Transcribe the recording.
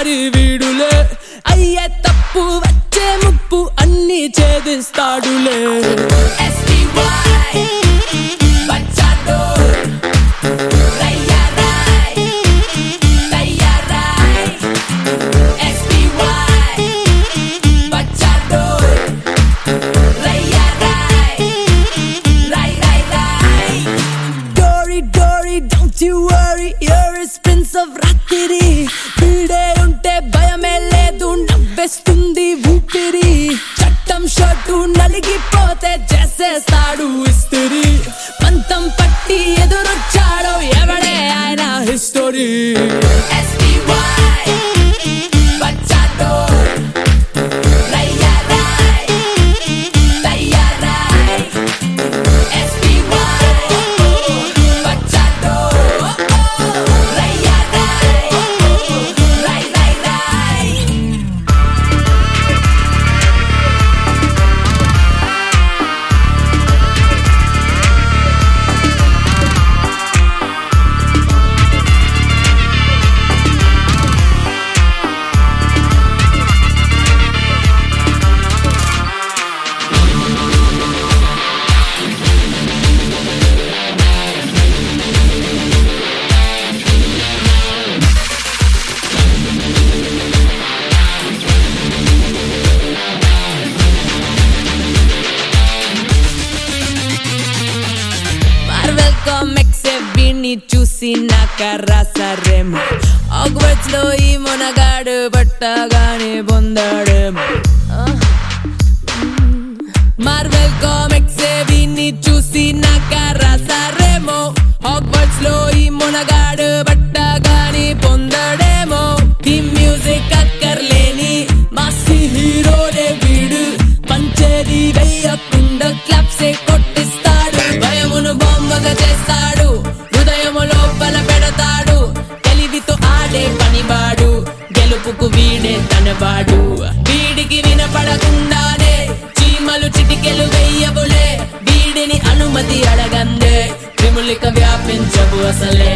దారి వీడులే అయ్యే తప్పు వచ్చే ముప్పు అన్ని ఛేదిస్తాడులే STY Bachador Rayaray Rayaray STY Bachador Rayaray Ray Ray Ray Dory, Dory, don't you worry, you're a prince of రాత్రి వీడే ఉంటే భయమే లేదు నవ్వేస్తుంది ఊపిరి చట్టం షర్టు నలిగిపోతే చేసేస్తాడు ఇస్తిరి పంతం పట్టి ఎదురొచ్చాడో ఎవడే ఆయన history STY Bachador Rayaray Rayaray STY Bachador Rayaray Ray Ray Ray Marvel Comics వీణ్ణి చూసి నాక రాసారేమో ఆగ్వర్డ్స్ లో ఈ మునగాడు పట్టగానే పొందాడేమో మార్వెల్ కామిక్స్ వీణ్ణి చూసి నాక రాసారేమో హాగ్వర్డ్స్ లో ఈ మునగాడు పట్టగానే పొందాడేమో థీమ్ మ్యూజిక్ అక్కర్లేని మాసి హీరోనే వీడు పంచరి వెయ్యకుండా క్లాప్సే కొట్టిస్తాడు భయమును బొమ్మగా చేస్తాడు హృదయము లోపల పెడతాడు తెలివితో ఆడే పనివాడు గెలుపుకు వీడే తనవాడు వీడికి వినపడకుండానే చీమలు చిటికెలు వెయ్యవులే వీడిని అనుమతి అడగందే క్రిములిక వ్యాపించవు అసలే